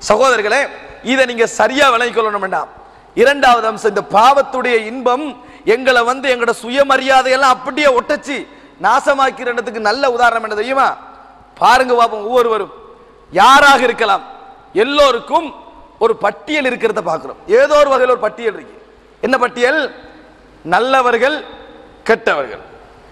சகோதரர்களே இதை நீங்க சரியா விளங்கிக் கொள்ளணும் வேண்டாம் இரண்டாவது அம்சம் இந்த பாவத்துடைய இன்பம் எங்களை வந்து எங்களோட சுயமரியாதையெல்லாம் அப்படியே ஒட்டச்சு நாசமாக்கிறதுக்கு நல்ல உதாரணம் என்ன தெரியுமா பாருங்க பாப்போம் ஒவ்வொருவரும் யாராக இருக்கலாம் எல்லோருக்கும் ஒரு பட்டியல் இருக்கிறத பார்க்கிறோம் ஏதோ ஒரு வகையில் ஒரு பட்டியல் இருக்கு என்ன பட்டியல் நல்லவர்கள் கெட்டவர்கள்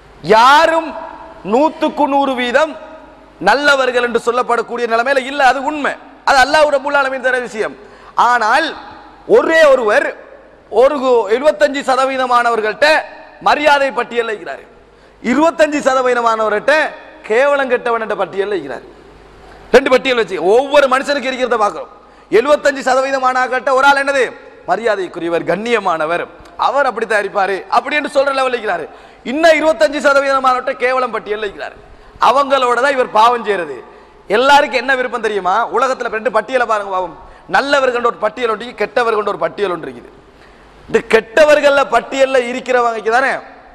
யாரும் நூத்துக்கு நூறு வீதம் நல்லவர்கள் என்று சொல்லப்படக்கூடிய நிலைமையில இல்ல அது உண்மை அது அல்லாஹ் ரபுல் ஆலமீன் தர விஷயம் ஆனால் ஒரே ஒருவர் ஒரு எழுபத்தஞ்சு சதவீதமானவர்கள்ட்ட மரியாதை பட்டியல் இருக்கிறார் இருபத்தஞ்சு சதவீதமானவர்கிட்ட கேவலம் கெட்டவன் என்ற பட்டியல் இருக்கிறார் ரெண்டு பட்டியல் வச்சு ஒவ்வொரு மனுஷனுக்கு இருக்கிறத பார்க்கிறோம் எழுபத்தஞ்சு சதவீதமானாக்கிட்ட ஒரு ஆள் என்னது மரியாதைக்குரியவர் கண்ணியமானவர் அவர் அப்படித்தான் இருப்பாரு அப்படி என்று சொல்ற லெவல் இருக்கிறாரு இன்னும் இருபத்தஞ்சு சதவீதமானவர்கிட்ட கேவலம் பட்டியல் இருக்கிறாரு அவங்களோட தான் இவர் பாவம் செய்யறது எல்லாருக்கும் என்ன விருப்பம் தெரியுமா உலகத்துல ரெண்டு பட்டியலை பாருங்க பாவம் நல்லவர்கள் ஒரு பட்டியல் ஒன்று இருக்கு, கெட்டவர்கள் ஒரு பட்டியல் ஒன்று இருக்குது இந்த கெட்டவர்கள்ல பட்டியல்ல இருக்கிறவங்க தானே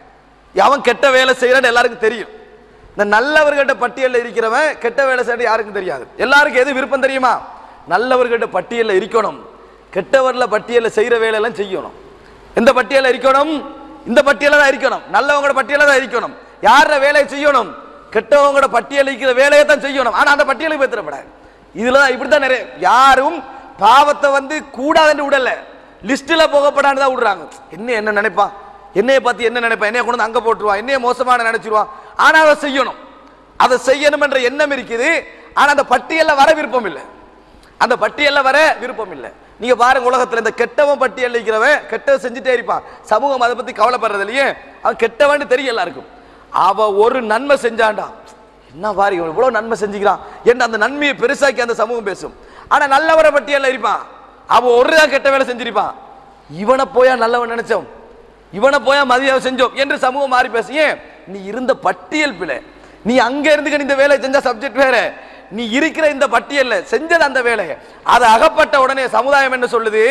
அவன் கெட்ட வேலை செய்யறான்னு எல்லாருக்கும் தெரியும் இந்த நல்லவர்கள்ட்ட பட்டியல்ல இருக்கிறவன் கெட்ட வேலை செய்யறது யாருக்கும் தெரியாது எல்லாருக்கும் எது விருப்பம் தெரியுமா நல்லவர்கள்ட்ட பட்டியல்ல இருக்கணும் கெட்டவர்ல பட்டியல்ல செய்யற வேலையெல்லாம் செய்யணும் எந்த பட்டியல்ல இருக்கணும் இந்த பட்டியல தான் இருக்கணும் நல்லவங்களோட பட்டியல தான் இருக்கணும் யார வேலையை செய்யணும் கெட்டவங்களோட பட்டியல் இருக்கிற வேலையை தான் செய்யணும் ஆனா அந்த பட்டியலுக்கு பேத்திரப்படாது இதுல தான் இப்படித்தான் நிறைய யாரும் பாவத்தை வந்து கூடாதுன்னு விடல லிஸ்ட்ல போகப்படான்னு தான் விடுறாங்க என்ன என்ன நினைப்பான் என்னைய பார்த்து என்ன நினைப்பான் என்னைய கொண்டு வந்து அங்க போட்டுருவான் என்னைய மோசமான நினைச்சிருவான் ஆனா அதை செய்யணும் அதை செய்யணும் என்ற எண்ணம் இருக்குது ஆனா அந்த பட்டியல்ல வர விருப்பம் இல்லை அந்த பட்டியல்ல வர விருப்பம் இல்லை நீங்க பாருங்க உலகத்துல இந்த கெட்டவன் பட்டியல் இருக்கிறவன் கெட்டவன் செஞ்சுட்டே இருப்பான் சமூகம் அதை பத்தி கவலைப்படுறது இல்லையே அவன் கெட்டவன் தெரியும் எல்லாருக்கும் அவ ஒரு நன்மை செஞ்சான்டா என்ன பாரு இவன் இவ்வளவு நன்மை செஞ்சுக்கிறான் என்று அந்த நன்மையை பெருசாக்கி அந்த சமூகம் பேசும் ஆனா நல்லவரை பட்டியல்ல இருப்பான் அவன் ஒரு தான் கெட்ட வேலை செஞ்சிருப்பான் இவனை போயா நல்லவன் நினைச்சோம் இவனை போயா மதியம் செஞ்சோம் என்று சமூகம் மாறி பேச ஏன் நீ இருந்த பட்டியல் பிழை நீ அங்க இருந்து இந்த வேலை செஞ்ச சப்ஜெக்ட் வேற நீ இருக்கிற இந்த பட்டியல்ல செஞ்சது அந்த வேலை அது அகப்பட்ட உடனே சமுதாயம் என்ன சொல்லுது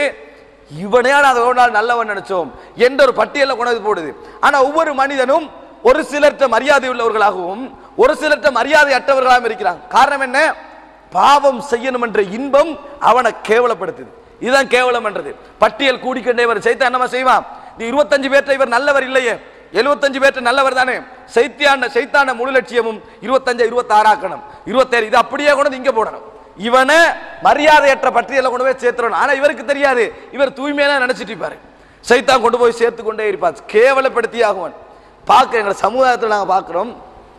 இவனே அதை ஒரு நாள் நல்லவன் நினைச்சோம் என்ற ஒரு பட்டியல்ல கொண்டு வந்து போடுது ஆனா ஒவ்வொரு மனிதனும் ஒரு சிலர்ட்ட மரியாதை உள்ளவர்களாகவும் ஒரு சிலர்ட்ட மரியாதை அற்றவர்களாகவும் இருக்கிறாங்க காரணம் என்ன பாவம் செய்யணும் என்ற இன்பம் அவனை கேவலப்படுத்துது இதுதான் கேவலம் என்றது பட்டியல் கூடிக்கொண்டே வரும் சைத்தான் என்னமா செய்வான் நீ இருபத்தஞ்சு பேர்ட்ட இவர் நல்லவர் இல்லையே எழுபத்தஞ்சு பேர்ட்ட நல்லவர் தானே சைத்தியான சைத்தான முழு லட்சியமும் இருபத்தஞ்சு இருபத்தி ஆறாக்கணும் இருபத்தேழு இது அப்படியே கொண்டு வந்து இங்க போடணும் இவனை மரியாதையற்ற பட்டியல கொண்டு போய் சேர்த்துறணும் ஆனா இவருக்கு தெரியாது இவர் தூய்மையான நினைச்சிட்டு இருப்பாரு சைத்தான் கொண்டு போய் சேர்த்து கொண்டே இருப்பார் கேவலப்படுத்தி ஆகுவன் பார்க்க எங்க சமுதாயத்தில் நாங்க பார்க்கிறோம்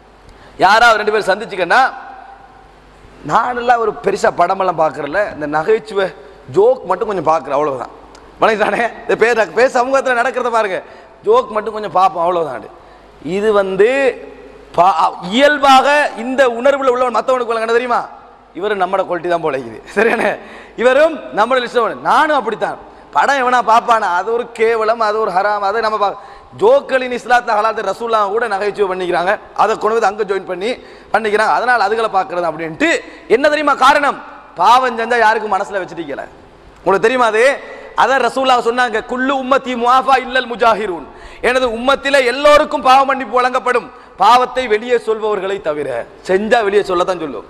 யாராவது ரெண்டு பேர் சந்திச்சுக்கன்னா நானெல்லாம் ஒரு பெருசா படமெல்லாம் பார்க்கறல இந்த நகைச்சுவை ஜோக் மட்டும் கொஞ்சம் பார்க்குறேன் அவ்வளவுதான் வணங்கிட்டானே இந்த பேர் பேச சமூகத்தில் நடக்கிறத பாருங்க ஜோக் மட்டும் கொஞ்சம் பார்ப்போம் அவ்வளவுதான் இது வந்து பா- இயல்பாக இந்த உணர்வுல உள்ளவன் மற்றவனுக்கு என்ன தெரியுமா இவர் நம்மட குவாலிட்டி தான் போல இது சரியானே இவரும் நம்மளோட லிஸ்ட் நானும் அப்படித்தான் படம் எவனா பார்ப்பானா அது ஒரு கேவலம் அது ஒரு ஹராம் அதை நம்ம பா ஜோக்களின் இஸ்லாத்தில் ஹலாத்து ரசூல்லா கூட நகைச்சுவை பண்ணிக்கிறாங்க அதை கொண்டு வந்து அங்கே ஜாயின் பண்ணி பண்ணிக்கிறாங்க அதனால் அதுகளை பார்க்கறது அப்படின்ட்டு என்ன தெரியுமா காரணம் பாவம் செஞ்சா யாருக்கும் மனசுல வச்சிருக்கல உங்களுக்கு தெரியுமா அது அதான் ரசூல்லா சொன்னாங்க குல்லு உம்மத்தி முஆஃபா இல்லல் முஜாஹிரூன் எனது உம்மத்திலே எல்லோருக்கும் பாவம் மன்னிப்பு வழங்கப்படும் பாவத்தை வெளியே சொல்பவர்களை தவிர செஞ்சா வெளியே சொல்லத்தான் சொல்லுவோம்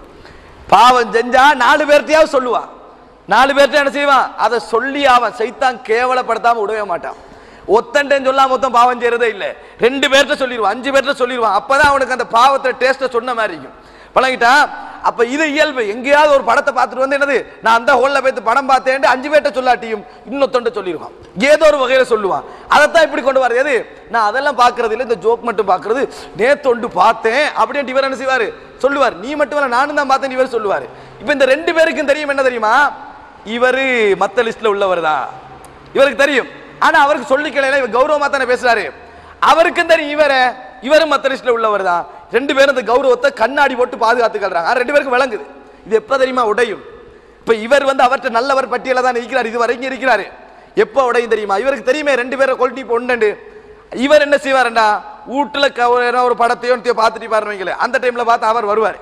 பாவம் செஞ்சா நாலு பேர்த்தையாவது சொல்லுவான் நாலு பேர்ட்ட என்ன செய்வான் அதை சொல்லி அவன் சைத்தான் கேவலப்படுத்தாம விடவே மாட்டான் ஒத்தன்டன் சொல்லாம மொத்தம் பாவம் செய்யறதே இல்ல ரெண்டு பேர்ட்ட சொல்லிடுவான் அஞ்சு பேர்ட்ட சொல்லிடுவான் அப்பதான் அவனுக்கு அந்த பாவத்தை டேஸ்ட சொன்ன மாதிரி இருக்கும் பழகிட்டா அப்ப இது இயல்பு எங்கேயாவது ஒரு படத்தை பார்த்துட்டு வந்து என்னது நான் அந்த ஹோல்ல போய் படம் பார்த்தேன் அஞ்சு பேர்ட்ட சொல்லாட்டியும் இன்னொத்தொண்ட சொல்லிடுவான் ஏதோ ஒரு வகையில சொல்லுவான் அதைத்தான் இப்படி கொண்டு வரது எது நான் அதெல்லாம் பார்க்கறது இல்லை இந்த ஜோக் மட்டும் பார்க்கறது நேத்தொண்டு பார்த்தேன் அப்படின்ட்டு இவர் என்ன செய்வாரு சொல்லுவார் நீ மட்டும் இல்ல நானும் தான் பார்த்தேன் இவர் சொல்லுவாரு இப்ப இந்த ரெண்டு பேருக்கும் தெரியும் என்ன தெரியுமா இவரு மத்த லிஸ்ட்ல உள்ளவர் தான் இவருக்கு தெரியும் ஆனா அவருக்கு சொல்லிக்கல இவர் கௌரவமா தானே பேசுறாரு அவருக்கும் தெரியும் இவர இவரும் மத்த லிஸ்ட்ல உள்ளவர் தான் ரெண்டு பேரும் இந்த கௌரவத்தை கண்ணாடி போட்டு பாதுகாத்துக்கிறாங்க ஆனா ரெண்டு பேருக்கும் விளங்குது இது எப்ப தெரியுமா உடையும் இப்ப இவர் வந்து அவர்ட்ட நல்லவர் பட்டியல தான் இருக்கிறார் இது வரைக்கும் இருக்கிறாரு எப்ப உடையும் தெரியுமா இவருக்கு தெரியுமே ரெண்டு பேரை கொல்ட்டி பொண்டு இவர் என்ன செய்வாருண்டா வீட்டுல க- ஒரு- ஒரு படத்தையோ என்னத்தையோ பார்த்துட்டு பாருவீங்களே அந்த டைம்ல பார்த்து அவர் வருவார்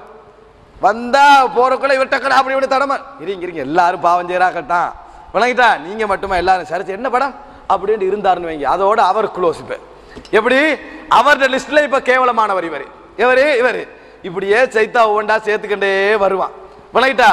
வந்தா போறக்குள்ள இவர் டக்குனு அப்படி இப்படி தடம இருங்க இருங்க எல்லாரும் பாவம் செய்யறாக்கட்டான் விளங்கிட்டா நீங்க மட்டுமா எல்லாரும் சரி சரி, என்ன படம் அப்படின்னு இருந்தாருன்னு வைங்க அதோட அவர் க்ளோஸ் இப்ப எப்படி அவருடைய லிஸ்ட்ல இப்ப கேவலமானவர் இவர் இவரு இவரு இப்படியே சைத்தா ஒவ்வொன்றா சேர்த்துக்கிட்டே வருவான் விளங்கிட்டா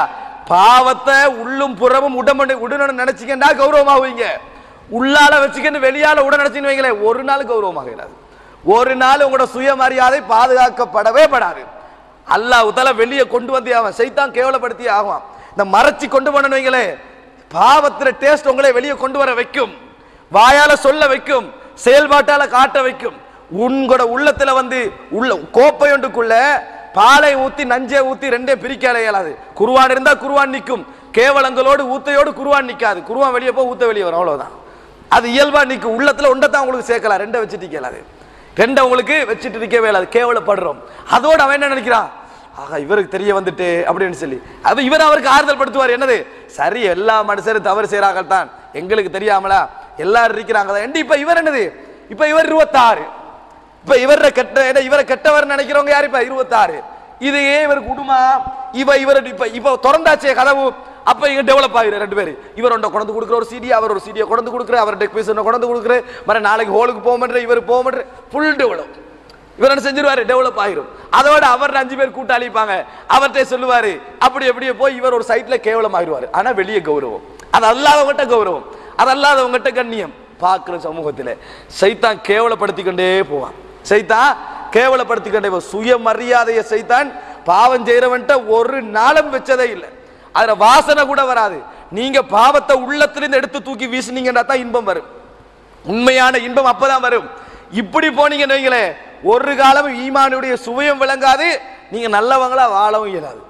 பாவத்தை உள்ளும் புறமும் உடம்பு உடனே நினைச்சிக்கண்டா கௌரவமாகுவீங்க உள்ளால வச்சுக்கிட்டு வெளியால உட நினைச்சுன்னு வைங்களேன் ஒரு நாள் கௌரவமாக இராது ஒரு நாள் உங்களோட சுயமரியாதை பாதுகாக்கப்படவே படாது அல்லாஹ் உத்தால வெளியே கொண்டு வந்தே அவன் சைத்தான் கேவலப்படுத்தி ஆகும் இந்த மறைச்சி கொண்டு போனேன்னு வைங்களேன் பாவத்துல டேஸ்ட் உங்களை வெளியே கொண்டு வர வைக்கும் வாயால சொல்ல வைக்கும் செயல்பாட்டால காட்ட வைக்கும் உங்களோட உள்ளத்துல வந்து உள்ள கோப்பை ஒன்றுக்குள்ள பாலை ஊத்தி நஞ்சை ஊத்தி ரெண்டே பிரிக்க இயலாது குருவான் இருந்தா குருவான் நிக்கும் கேவலங்களோடு ஊத்தையோடு குருவான் நிக்காது குருவான் வெளியே போ ஊத்த வெளியே வரும் அவ்வளவுதான் அது இயல்பா நிக்கும் உள்ளத்துல ஒன்றதான் உங்களுக்கு சேர்க்கலாம் ரெண்டை வச்சுட்டு இயலாது ரெண்டை உங்களுக்கு வச்சுட்டு இருக்கவே இயலாது கேவலப்படுறோம் அதோட அவன் என்ன நினைக்கிறான் ஆகா இவருக்கு தெரிய வந்துட்டு அப்படின்னு சொல்லி அது இவர் அவருக்கு ஆறுதல் படுத்துவார் என்னது சரி எல்லா மனுஷரும் தவறு செய்கிறார்கள் தான் எங்களுக்கு தெரியாமலா எல்லாரும் இருக்கிறாங்க தான் இப்ப இவர் என்னது இப்ப இவர் இருபத்தாறு இப்ப இவர கெட்ட ஏன்னா இவரை கெட்டவர் நினைக்கிறவங்க யாரு இப்ப இருபத்தாறு இது ஏன் இவர் குடுமா இவ இவர் இப்ப இப்ப திறந்தாச்சே கதவு அப்ப இங்க டெவலப் ஆகிரு ரெண்டு பேரும் இவர் ஒன்றை கொண்டு கொடுக்குற ஒரு சீடி அவர் ஒரு சீடியை கொண்டு கொடுக்குற அவர் டெக்பீஸ் ஒன்று கொண்டு கொடுக்குற மறு நாளைக்கு ஹோலுக்கு போக மாட்டேன் இவர் போக மாட்டேன் ஃபுல் டெவலப் இவர் என்ன செஞ்சிருவாரு டெவலப் ஆயிரும் அதோட அவர் அஞ்சு பேர் கூட்டாளிப்பாங்க அவர்கிட்ட சொல்லுவாரு அப்படி எப்படியே போய் இவர் ஒரு சைட்ல கேவலம் ஆயிடுவாரு ஆனா வெளியே கௌரவம் அது அல்லாதவங்ககிட்ட கௌரவம் அது அல்லாதவங்ககிட்ட கண்ணியம் பார்க்கிற சமூகத்தில் சைத்தான் கேவலப்படுத்தி கொண்டே போவான் சைத்தான் கேவலப்படுத்தி கொண்டே போவான். சுயமரியாதையை சைத்தான் பாவம் செய்யறவன்ட்ட ஒரு நாளும் வச்சதே இல்லை அதுல வாசனை கூட வராது நீங்க பாவத்தை உள்ளத்திலிருந்து எடுத்து தூக்கி வீசினீங்கன்னா தான் இன்பம் வரும் உண்மையான இன்பம் அப்பதான் வரும் இப்படி போனீங்கன்னு வைங்களேன் ஒரு காலம் ஈமானுடைய சுவையும் விளங்காது நீங்க நல்லவங்களா வாழவும் இயலாது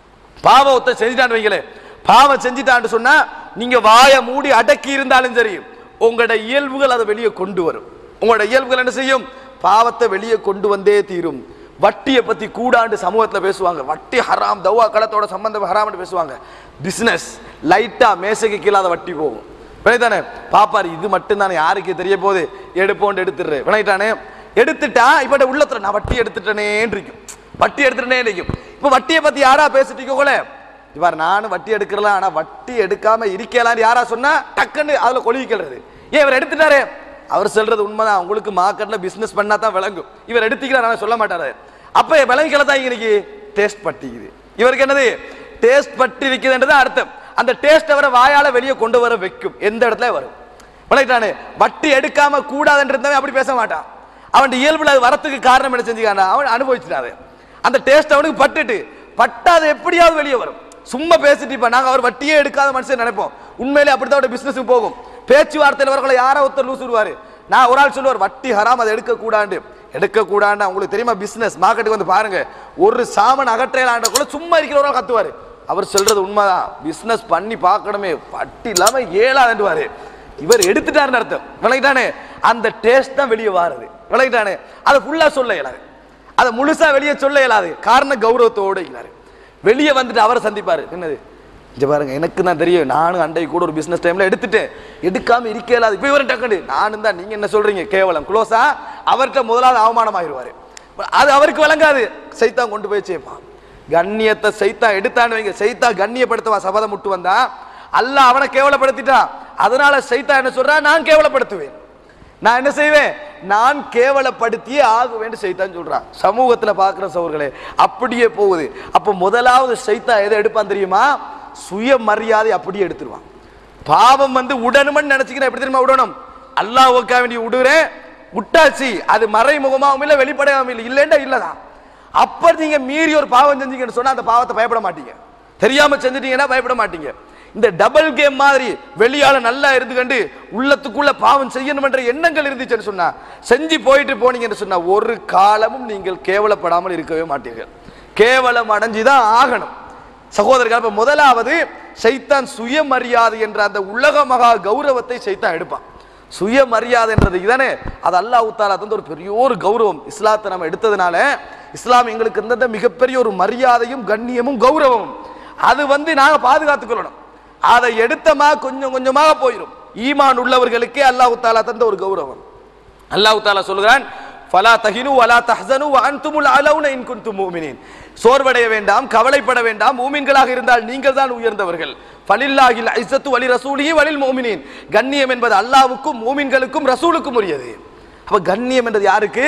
பாவத்தை செஞ்சுட்டான்னு வைங்களேன் பாவம் செஞ்சுட்டான்னு சொன்னா நீங்க வாயை மூடி அடக்கி இருந்தாலும் சரி உங்களோட இயல்புகள் அதை வெளியே கொண்டு வரும் உங்களோட இயல்புகள் என்ன செய்யும் பாவத்தை வெளியே கொண்டு வந்தே தீரும் வட்டியை பத்தி கூடாண்டு சமூகத்துல பேசுவாங்க வட்டி ஹராம் தவ்வா களத்தோட சம்பந்தம் ஹராம்னு பேசுவாங்க பிசினஸ் லைட்டா மேசைக்கு கீழாத வட்டி போகும் வினைதானே பாப்பாரு இது மட்டும் தானே யாருக்கு தெரிய போகுது எடுப்போண்டு எடுத்துடுற வினைட்டானே எடுத்துட்டா இப்ப உள்ளத்துல நான் வட்டி எடுத்துட்டேனேன்னு இருக்கும் வட்டி எடுத்துட்டேனே இருக்கும் இப்ப வட்டியை பத்தி யாரா பேசிட்டீங்க போல இவர் நானும் வட்டி எடுக்கிறலாம் ஆனா வட்டி எடுக்காம இருக்கலாம்னு யாரா சொன்னா டக்குன்னு அதுல கொழுவிக்கிறது ஏன் இவர் எடுத்துட்டாரு அவர் சொல்றது உண்மைதான் உங்களுக்கு மார்க்கெட்ல பிசினஸ் பண்ணா தான் விளங்கும் இவர் எடுத்துக்கிறார் ஆனா சொல்ல மாட்டாரு அப்ப விளங்கிக்கல தான் இன்னைக்கு டேஸ்ட் பட்டிக்குது இவருக்கு என்னது டேஸ்ட் பட்டி இருக்குதுன்றது அர்த்தம் அந்த டேஸ்ட் அவரை வாயால வெளியே கொண்டு வர வைக்கும் எந்த இடத்துல வரும் விளங்கிட்டானே வட்டி எடுக்காம கூடாதுன்றதவே அப்படி பேச மாட்டான் அவன் இயல்புல அது வரத்துக்கு காரணம் என்ன செஞ்சுக்கான அவன் அனுபவிச்சிட்டாரு அந்த டேஸ்ட் அவனுக்கு பட்டுட்டு பட்டாது எப்படியாவது வெளியே வரும் சும்மா பேசிட்டு இப்ப நாங்க அவர் வட்டியே எடுக்காத மனுஷன் நினைப்போம் உண்மையிலே அப்படித்தான் பிசினஸ் போகும் பேச்சுவார்த்தையில் அவர்களை யாரோ ஒருத்தர் லூஸ் விடுவாரு நான் ஒரு ஆள் சொல்லுவார் வட்டி ஹராம் அதை எடுக்க கூடாண்டு எடுக்க கூடாண்டு உங்களுக்கு தெரியுமா பிசினஸ் மார்க்கெட்டுக்கு வந்து பாருங்க ஒரு சாமன் அகற்றையிலாண்ட கூட சும்மா இருக்கிறவரால் கத்துவாரு அவர் சொல்றது உண்மைதான் பிசினஸ் பண்ணி பார்க்கணுமே வட்டி இல்லாம ஏழாதுவாரு இவர் எடுத்துட்டாருன்னு அர்த்தம் விளங்கிட்டானே அந்த டேஸ்ட் தான் வெளியே வாருது விளங்கிட்டானே அதை ஃபுல்லா சொல்ல இயலாது அதை முழுசா வெளியே சொல்ல இயலாது காரணம் கௌரவத்தோடு இருக்கிறாரு வெளியே வந்துட்டு அவரை சந்திப்பாரு என்னது இங்க பாருங்க எனக்கு தான் தெரியும் நானும் அண்டை கூட ஒரு பிசினஸ் டைம்ல எடுத்துட்டேன் எடுக்காம இருக்க இயலாது இப்போ இவரும் டக்குனு நானும் தான் நீங்க என்ன சொல்றீங்க கேவலம் க்ளோஸா அவர்கிட்ட முதலாவது அவமானம் ஆயிடுவாரு அது அவருக்கு விளங்காது சைத்தான் கொண்டு போய் சேர்ப்பான் கண்ணியத்தை சைத்தான் எடுத்தான்னு வைங்க சைத்தா கண்ணியப்படுத்துவா சபதம் முட்டு வந்தா அல்லாஹ் அவனை கேவலப்படுத்திட்டான் அதனால சைத்தா என்ன சொல்றா நான் கேவலப்படுத்துவேன் நான் என்ன செய்வேன் நான் கேவலப்படுத்தியே ஆகுவேன் சைத்தான் சொல்றான் சமூகத்துல பார்க்கிற சவர்களே அப்படியே போகுது அப்போ முதலாவது சைத்தா எதை எடுப்பான் தெரியுமா சுயமரியாதை அப்படியே எடுத்துருவான் பாவம் வந்து உடனுமன்னு நினைச்சுக்கிறேன் எப்படி தெரியுமா விடணும் அல்லாஹ்வுக்கா வேண்டி விடுறேன் விட்டாச்சு அது மறைமுகமாகவும் இல்லை வெளிப்படையாகவும் இல்லை இல்லைண்டா இல்லதான் அப்ப நீங்க மீறி ஒரு பாவம் செஞ்சீங்கன்னு சொன்னா அந்த பாவத்தை பயப்பட மாட்டீங்க தெரியாம செஞ்சிட்டீங்கன்னா பயப்பட மாட்டீங்க இந்த டபுள் கேம் மாதிரி வெளியால நல்லா இருந்துக்கண்டு உள்ளத்துக்குள்ள பாவம் செய்யணும்ன்ற எண்ணங்கள் இருந்துச்சுன்னு சொன்னா செஞ்சு போயிட்டு போனீங்கன்னு சொன்னா ஒரு காலமும் நீங்கள் கேவலப்படாமல் இருக்கவே மாட்டீர்கள் கேவலம் அடைஞ்சுதான் ஆகணும் சகோதரர்கள் அப்ப முதலாவது சைத்தான் சுயமரியாதை என்ற அந்த உலக மகா கௌரவத்தை சைத்தான் எடுப்பான் சுயமரியாதைன்றது இதுதானே அது அல்லாஹ் தாலா தந்த ஒரு பெரிய ஒரு கௌரவம் இஸ்லாத்தை நம்ம எடுத்ததுனால இஸ்லாம் எங்களுக்கு இருந்த மிகப்பெரிய ஒரு மரியாதையும் கண்ணியமும் கௌரவமும் அது வந்து நாங்க பாதுகாத்துக் கொள்ளணும் அதை எடுத்தமா கொஞ்சம் கொஞ்சமாக போயிடும் ஈமான் உள்ளவர்களுக்கே அல்லாஹ் தாலா தந்த ஒரு கௌரவம் அல்லாஹ் தாலா சொல்கிறான் ஃபலா தஹினு வலா தஹ்சனு வ அன்துமுல் அலவுன இன் குன்தும் மூமினீன் சோர்வடைய வேண்டாம் கவலைப்பட வேண்டாம் மூமின்களாக இருந்தால் நீங்கள் தான் உயர்ந்தவர்கள் ஃபலில்லாஹில் ஐஸத்து வலி ரசூலிஹி வலில் மூமினீன் கண்ணியம் என்பது அல்லாஹ்வுக்கும் மூமின்களுக்கும் ரசூலுக்கும் உரியது அப்ப கண்ணியம் என்றது யாருக்கு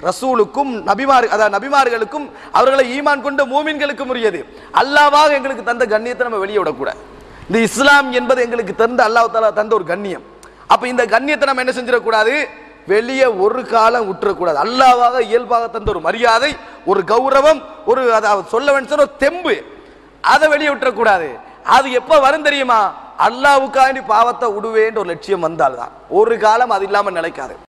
ரசூலுக்கும் நபிமார் அதாவது நபிமார்களுக்கும் அவர்களை ஈமான் கொண்ட மூமின்களுக்கும் உரியது அல்லாவாக எங்களுக்கு தந்த கண்ணியத்தை நம்ம வெளியே விடக்கூடாது இந்த இஸ்லாம் என்பது எங்களுக்கு தந்த அல்லாஹ் தாலா தந்த ஒரு கண்ணியம் அப்ப இந்த கண்ணியத்தை நம்ம என்ன செஞ்சிடக்கூடாது வெளியே ஒரு காலம் விட்டுறக்கூடாது அல்லாவாக இயல்பாக தந்த ஒரு மரியாதை ஒரு கௌரவம் ஒரு அதாவது சொல்ல வேண்டிய ஒரு தெம்பு அதை வெளியே விட்டுறக்கூடாது அது எப்ப வரும் தெரியுமா அல்லாவுக்காண்டி பாவத்தை விடுவேன்ற ஒரு லட்சியம் வந்தால்தான் ஒரு காலம் அது இல்லாம நிலைக்காது